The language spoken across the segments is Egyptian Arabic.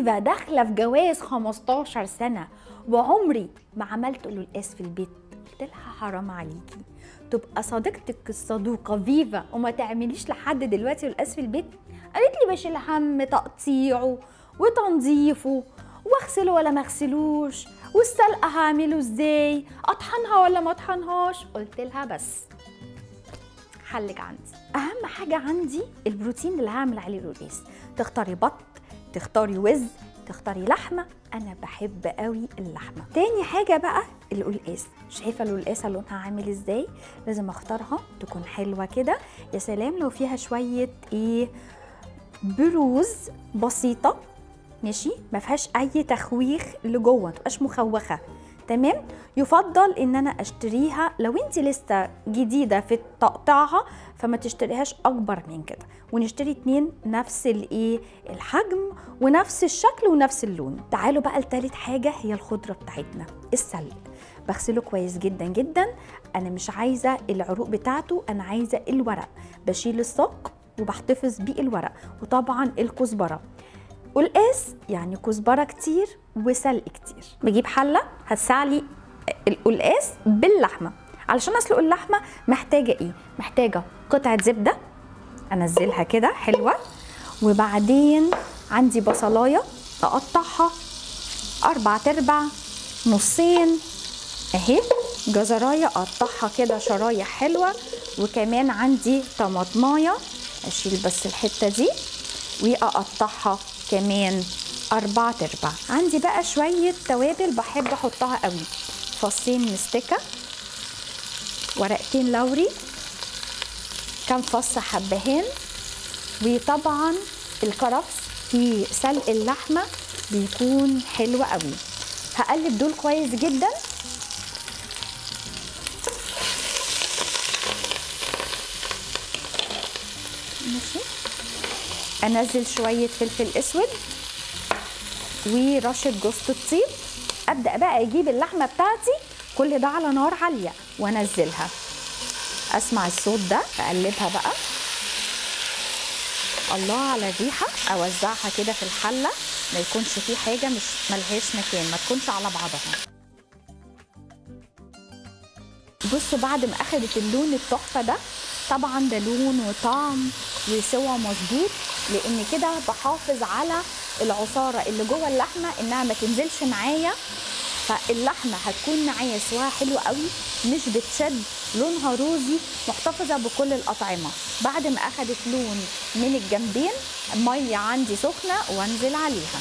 فيفا داخله في جواز 15 سنه وعمري ما عملت قلقاس في البيت قلت لها حرام عليكي تبقى صديقتك الصدوقه فيفا وما تعمليش لحد دلوقتي قلقاس في البيت قالت لي بشيل هم تقطيعه وتنظيفه واغسله ولا ما اغسلوش والسلقه هعمله ازاي اطحنها ولا ما اطحنهاش قلت لها بس حلك عندي اهم حاجه عندي البروتين اللي هعمل عليه القلقاس تختاري بط تختاري وز تختاري لحمه انا بحب قوي اللحمه تاني حاجه بقى القلقاس شايفه القلقاسه لونها عامل ازاي لازم اختارها تكون حلوه كده يا سلام لو فيها شويه ايه بروز بسيطه ماشي ما فيهاش اي تخويخ لجوه ما تبقاش مخوخه تمام يفضل ان انا اشتريها لو انت لسه جديده في تقطيعها فما تشتريهاش اكبر من كده ونشتري اتنين نفس الايه الحجم ونفس الشكل ونفس اللون تعالوا بقى لتالت حاجه هي الخضره بتاعتنا السلق بغسله كويس جدا جدا انا مش عايزه العروق بتاعته انا عايزه الورق بشيل الساق وبحتفظ بيه الورق وطبعا الكزبره قلقاس يعني كزبره كتير وسلق كتير بجيب حله هتسعلي القلقاس باللحمه علشان اسلق اللحمه محتاجه ايه محتاجه قطعه زبده انزلها كده حلوه وبعدين عندي بصلايه اقطعها اربع تربع نصين اهي جزرايه اقطعها كده شرايح حلوه وكمان عندي طماطمايه اشيل بس الحته دي واقطعها كمان أربعة أرباع عندي بقى شوية توابل بحب أحطها قوي فصين مستكة ورقتين لوري كام فص حبهان وطبعا الكرفس في سلق اللحمة بيكون حلو قوي هقلب دول كويس جدا ماشي انزل شويه فلفل اسود ورشه جوز الطيب ابدا بقى اجيب اللحمه بتاعتي كل ده على نار عاليه وانزلها اسمع الصوت ده اقلبها بقى الله على الريحه اوزعها كده في الحله ما يكونش في حاجه مش ملهاش مكان ما تكونش على بعضها بصوا بعد ما اخدت اللون التحفه ده طبعا ده لون وطعم وسوى مظبوط لان كده بحافظ على العصاره اللي جوه اللحمه انها ما تنزلش معايا فاللحمه هتكون معايا سواها حلو قوي مش بتشد لونها روزي محتفظه بكل الاطعمه بعد ما اخدت لون من الجنبين ميه عندي سخنه وانزل عليها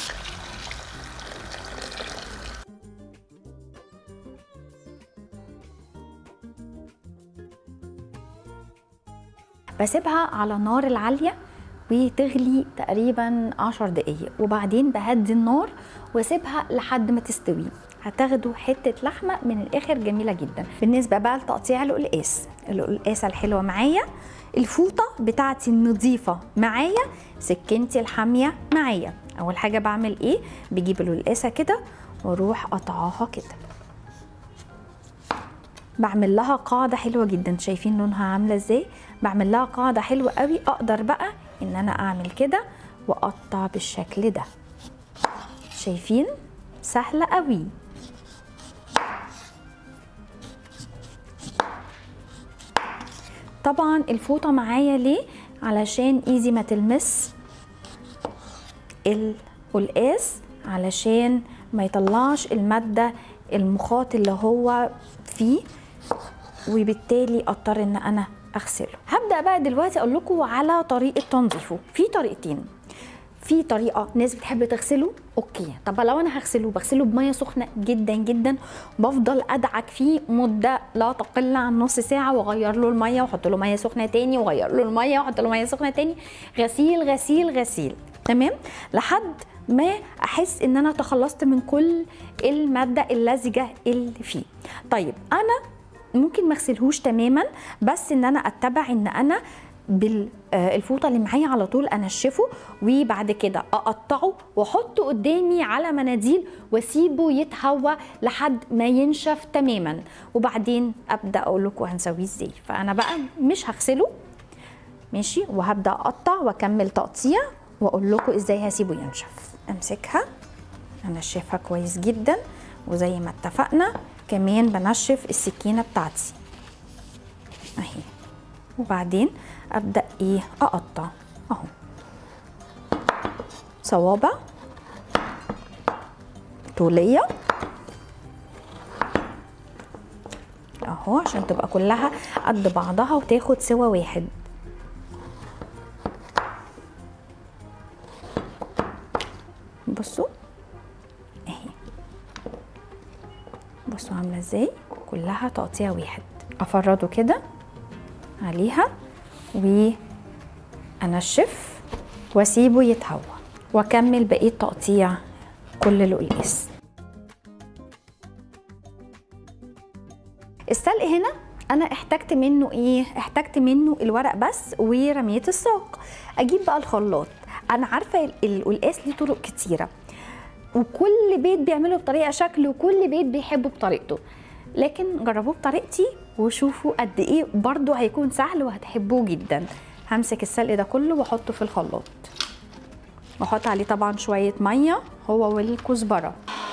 بسيبها على النار العاليه وتغلي تقريبا عشر دقايق وبعدين بهدي النار واسيبها لحد ما تستوي هتاخدوا حته لحمه من الاخر جميله جدا بالنسبه بقى لتقطيع القلقاس القلقاسه الحلوه معايا الفوطه بتاعتي النظيفه معايا سكينتي الحاميه معايا اول حاجه بعمل ايه بجيب القلقاسه كده واروح قطعاها كده بعمل لها قاعدة حلوة جدا شايفين لونها عاملة ازاي بعمل لها قاعدة حلوة قوي اقدر بقى ان انا اعمل كده واقطع بالشكل ده شايفين سهلة قوي طبعا الفوطة معايا ليه علشان ايزي ما تلمس القلقاس علشان ما يطلعش المادة المخاط اللي هو فيه وبالتالي اضطر ان انا اغسله هبدا بقى دلوقتي اقول لكم على طريقه تنظيفه في طريقتين في طريقه ناس بتحب تغسله اوكي طب لو انا هغسله بغسله بميه سخنه جدا جدا بفضل ادعك فيه مده لا تقل عن نص ساعه واغير له الميه واحط له ميه سخنه تاني واغير له الميه واحط له ميه سخنه تاني غسيل غسيل غسيل تمام لحد ما احس ان انا تخلصت من كل الماده اللزجه اللي فيه طيب انا ممكن ما اغسلهوش تماما بس ان انا اتبع ان انا بالفوطه اللي معايا على طول انشفه وبعد كده اقطعه واحطه قدامي على مناديل واسيبه يتهوى لحد ما ينشف تماما وبعدين ابدا اقول لكم هنسويه ازاي فانا بقى مش هغسله ماشي وهبدا اقطع واكمل تقطيع واقول لكم ازاي هسيبه ينشف امسكها انشفها كويس جدا وزي ما اتفقنا كمان بنشف السكينه بتاعتي اهي وبعدين ابدا ايه اقطع اهو صوابع طوليه اهو عشان تبقى كلها قد بعضها وتاخد سوا واحد بصوا اهي بصوا عامله ازاي كلها تقطيع واحد افرده كده عليها وانشف واسيبه يتهوى واكمل بقيه تقطيع كل القلقاس السلق هنا انا احتجت منه ايه احتجت منه الورق بس ورميه الساق اجيب بقى الخلاط انا عارفه القلقاس ليه طرق كتيره وكل بيت بيعمله بطريقه شكل وكل بيت بيحبه بطريقته لكن جربوه بطريقتي وشوفوا قد ايه برضو هيكون سهل وهتحبوه جدا همسك السلق ده كله واحطه في الخلاط واحط عليه طبعا شويه ميه هو والكزبره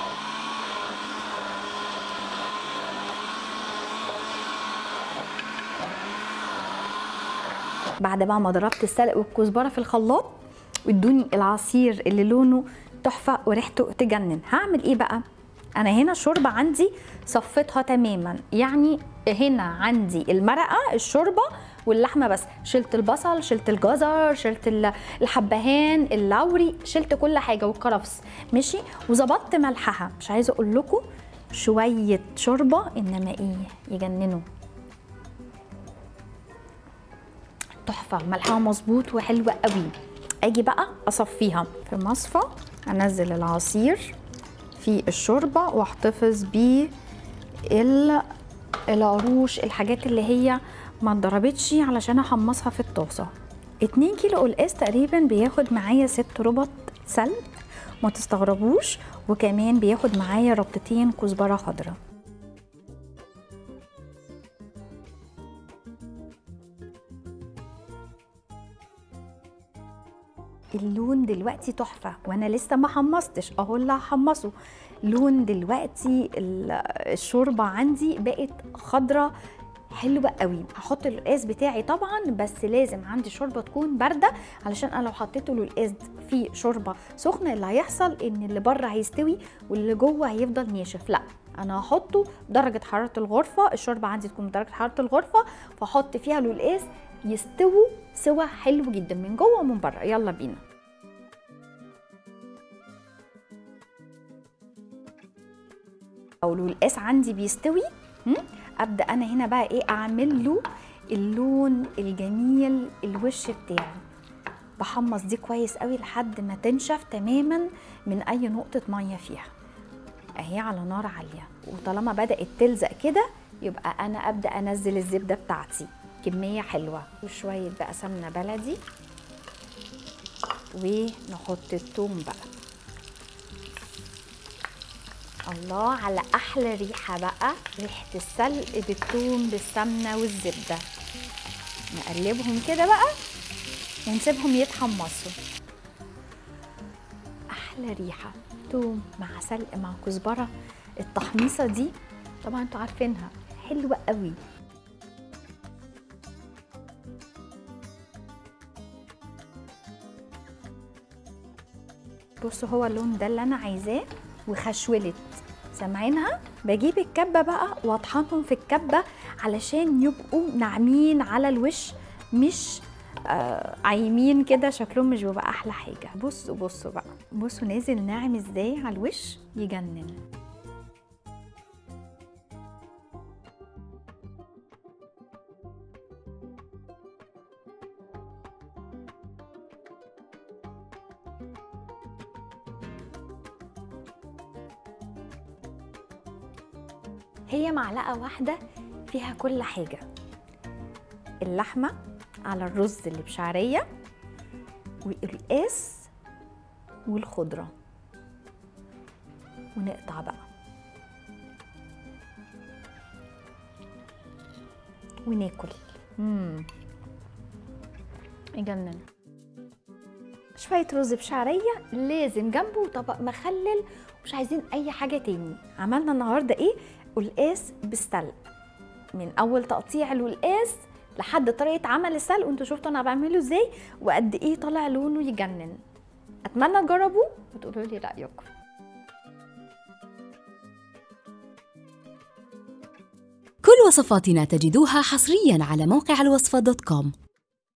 بعد بقى ما ضربت السلق والكزبره في الخلاط وادوني العصير اللي لونه تحفه وريحته تجنن هعمل ايه بقى انا هنا الشوربه عندي صفيتها تماما يعني هنا عندي المرقه الشوربه واللحمه بس شلت البصل شلت الجزر شلت الحبهان اللوري شلت كل حاجه والكرفس ماشي وظبطت ملحها مش عايزه اقول لكم شويه شوربه انما ايه يجننوا تحفه ملحها مظبوط وحلوه قوي اجي بقى اصفيها في مصفى انزل العصير في الشوربه واحتفظ بيه العروش الحاجات اللي هي ما اتضربتش علشان احمصها في الطاسه 2 كيلو قلقاس تقريبا بياخد معايا ست ربط سلق ما تستغربوش وكمان بياخد معايا ربطتين كزبره خضراء اللون دلوقتي تحفه وانا لسه ما حمصتش اهو اللي هحمصه لون دلوقتي الشوربه عندي بقت خضره حلوه قوي هحط القلقاس بتاعي طبعا بس لازم عندي شوربه تكون بارده علشان انا لو حطيته القلقاس في شوربه سخنه اللي هيحصل ان اللي بره هيستوي واللي جوه هيفضل ناشف لا انا هحطه درجه حراره الغرفه الشوربه عندي تكون بدرجه حراره الغرفه فاحط فيها القلقاس يستووا سوا حلو جدا من جوه ومن بره يلا بينا او القلقاس عندي بيستوي ابدا انا هنا بقى ايه اعمل له اللون الجميل الوش بتاعه بحمص دي كويس قوي لحد ما تنشف تماما من اي نقطه ميه فيها اهي على نار عاليه وطالما بدات تلزق كده يبقى انا ابدا انزل الزبده بتاعتي كميه حلوه وشويه بقى سمنه بلدي ونحط الثوم بقى الله على احلى ريحه بقى ريحه السلق بالثوم بالسمنه والزبده نقلبهم كده بقى ونسيبهم يتحمصوا احلى ريحه ثوم مع سلق مع كزبره التحميصه دي طبعا انتوا عارفينها حلوه قوي بصوا هو اللون ده اللي انا عايزاه وخشولت سامعينها بجيب الكبه بقى واطحنهم في الكبه علشان يبقوا ناعمين على الوش مش آه عايمين كده شكلهم مش بيبقى احلى حاجه بصوا بصوا بقى بصوا نازل ناعم ازاي على الوش يجنن هي معلقه واحده فيها كل حاجه اللحمه على الرز اللي بشعريه والقاس والخضره ونقطع بقى وناكل امم يجنن شويه شويه رز بشعريه لازم جنبه طبق مخلل مش عايزين اي حاجه تاني عملنا النهارده ايه قلقاس بالسلق من اول تقطيع القلقاس لحد طريقه عمل السلق وانتوا شفتوا انا بعمله ازاي وقد ايه طالع لونه يجنن اتمنى تجربوه وتقولوا لي رايكم كل وصفاتنا تجدوها حصريا على موقع الوصفة دوت كوم